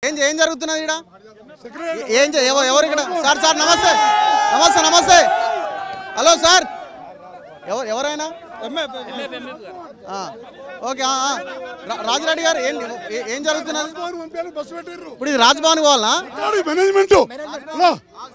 ఏం ఏం జరుగుతున్నది ఇక్కడ ఏం చే- ఎవ- ఎవరు ఇక్కడ సార్ సార్ నమస్తే నమస్తే నమస్తే హలో సార్ ఎవరు ఎవరైనా ఆ, ఓకే ఆ, ఆ. రా- రాజురెడ్డి గారు ఏం ఏ- ఏం జరుగుతున్నది బస్సు పెట్టిర్రు ఇప్పుడు ఇది రాజ్భవన్ పోవాలనా బతలాడి మేనేజ్మెంట్ హలో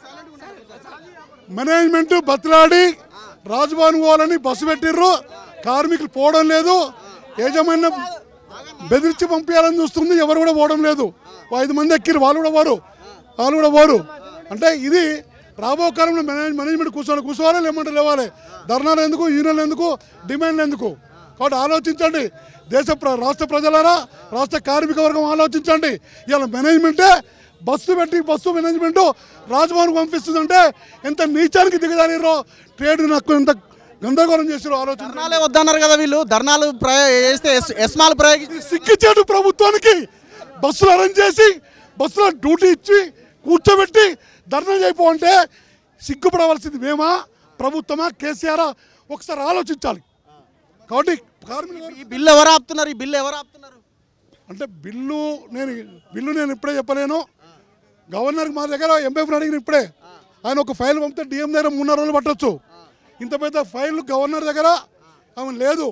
మేనేజ్మెంట్ బతలాడి రాజభవన్ పోవాలని బస్సు పెట్టిర్రు కార్మికులు పోవడం లేదు యజమాని బెదిరించి పంపించాలని చూస్తుంది ఎవరు కూడా పోవడం లేదు ఓ ఐదు మంది ఎక్కిరు వాళ్ళు కూడా పోరు వాళ్ళు కూడా పోరు అంటే ఇది రాబో కాలంలో మేనేజ్ మేనేజ్మెంట్ కూర్చోవాలి కూర్చోవాలి లేమంటే లేవాలి ధర్నాలు ఎందుకు యూనియన్లు ఎందుకు డిమాండ్లు ఎందుకు కాబట్టి ఆలోచించండి దేశ ప్ర- రాష్ట్ర ప్రజలారా రాష్ట్ర కార్మిక వర్గం ఆలోచించండి ఇలా మేనేజ్మెంటే బస్సు పెట్టి బస్సు మేనేజ్మెంట్ రాజ్భవన్కు పంపిస్తుందంటే ఎంత నీచానికి దిగజారిరో ట్రేడ్ నాకు ఎంత గందరగోళం చేసిరో ఆలోచన ధర్నాలే వద్దన్నారు కదా వీళ్ళు ధర్నాలు ప్రయో చేస్తే ఎస్- ఎస్మాలు ప్రయోగించి సిగ్గిచ్చాడు ప్రభుత్వానికి బస్సులు అరేంజ్ చేసి బస్సులో డ్యూటీ ఇచ్చి కూర్చోబెట్టి ధర్నా చేయకపోతే సిగ్గుపడవలసింది మేమా ప్రభుత్వమా కేసీఆర్ ఒకసారి ఆలోచించాలి కాబట్టి కార్మికులు ఈ బిల్లు ఎవరు ఆపుతున్నారు ఈ బిల్లు ఎవరు ఆపుతున్నారు అంటే బిల్లు నేను బిల్లు నేను ఇప్పుడే చెప్పలేను గవర్నర్కి మా దగ్గర ఎంపీఎఫ్ని అడిగిన ఇప్పుడే ఆయన ఒక ఫైల్ పంపితే డిఎం దగ్గర మూడున్నర రోజులు పట్టొచ్చు ఇంత పెద్ద ఫైల్ గవర్నర్ దగ్గర ఆమె లేదు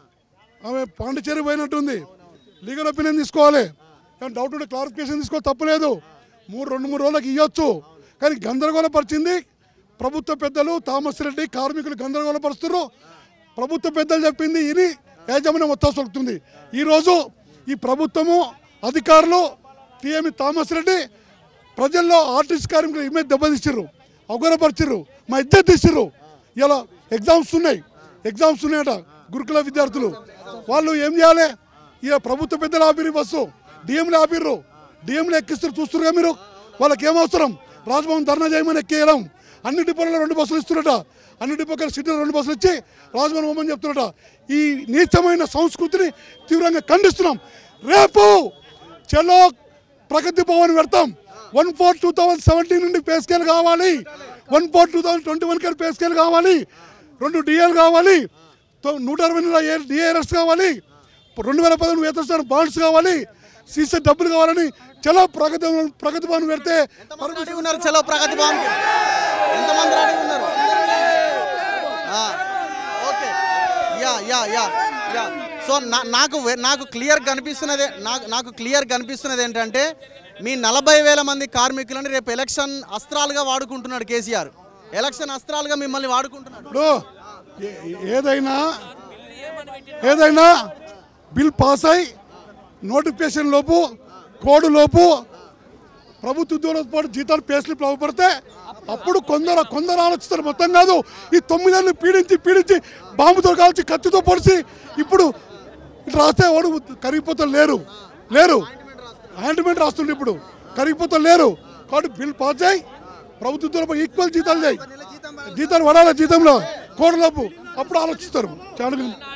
ఆమె పాండిచేరి పోయినట్టుంది లీగల్ ఒపీనియన్ తీసుకోవాలి కానీ డౌట్ ఉంటే క్లారిఫికేషన్ తీసుకో తప్పులేదు మూడు రెండు మూడు రోజులకు ఇవ్వచ్చు కానీ గందరగోళపరిచింది ప్రభుత్వ పెద్దలు థామస్ రెడ్డి కార్మికులు గందరగోళపరుస్తున్నారు ప్రభుత్వ పెద్దలు చెప్పింది ఇది యాజమాన్యం మొత్తం సొలుపుతుంది ఈరోజు ఈ ప్రభుత్వము అధికారులు టీఎం థామస్ రెడ్డి ప్రజల్లో ఆర్టిస్ట్ కార్మికులు ఇమేజ్ దెబ్బతీసిర్రు అవగరపరిచిర్రు మా ఇద్దరు తీసిర్రు ఇలా ఎగ్జామ్స్ ఉన్నాయి ఎగ్జామ్స్ ఉన్నాయట గురుకుల విద్యార్థులు వాళ్ళు ఏం చేయాలి ఇక ప్రభుత్వ పెద్దలు ఆపిర్రు ఈ బస్సు డిఎంలు ఆపిర్రు డిఎంలు ఎక్కిస్తారు చూస్తున్నారు మీరు వాళ్ళకి ఏం అవసరం రాజ్భవన్ ధర్నా చేయమని ఎక్కేయడం అన్ని డిపోలలో రెండు బస్సులు ఇస్తున్నట అన్ని డిపోకి సిటీలో రెండు బస్సులు ఇచ్చి రాజ్భవన్ పోమని చెప్తున్నట ఈ నీచమైన సంస్కృతిని తీవ్రంగా ఖండిస్తున్నాం రేపు చలో ప్రగతి భవన్ పెడతాం one four two thousand seventeen నుండి పే స్కేల్ కావాలి one four two thousand twenty one pay scale కావాలి రెండు డిఎల్ కావాలి తొ- నూట అరవై నెలల డిఆర్ఎస్ కావాలి రెండు వేల పదకొండు వేతన బాండ్స్ కావాలి సీసీ డబ్బులు కావాలని చలో ప్రగతి ప్రగతి భవన్ పెడితే ఎంతమంది రెడీ ఉన్నారు చలో ప్రగతి భవన్ ఎంతమంది రెడీ ఉన్నారు ఆ, okay yeah yeah yeah yeah so నా- నాకు వే- నాకు క్లియర్ కనిపిస్తున్నది నాకు నాకు క్లియర్ కనిపిస్తున్నది ఏంటంటే మీ నలభై వేల మంది కార్మికులని రేపు ఎలక్షన్ అస్త్రాలుగా వాడుకుంటున్నాడు కేసీఆర్ ఎలక్షన్ అస్త్రాలుగా మిమ్మల్ని వాడుకుంటున్నాడు ఇప్పుడు ఏ- ఏదైనా ఏదైనా బిల్ పాస్ అయి నోటిఫికేషన్ లోపు కోడ్ లోపు ప్రభుత్వ ఉద్యోగులతో పాటు జీతాలు పేస్లు ప్లవపడితే అప్పుడు కొందరు కొందరు ఆలోచిస్తారు మొత్తం కాదు ఈ తొమ్మిదేళ్ళు పీడించి పీడించి బాంబుతో కాల్చి కత్తితో పొడిచి ఇప్పుడు ఇట్లా రాస్తే వాడు కరిగిపోతారు లేరు లేరు ఆయింట్మెంట్ రాస్తుండే ఇప్పుడు కరిగిపోతారు లేరు కాబట్టి బిల్ పాస్ చేయి ప్రభుత్వ ఉద్యోగులపై ఈక్వల్ జీతాలు చేయి జీతాలు పడాలి జీతంలో కోడలోపు అప్పుడు ఆలోచిస్తారు చాలా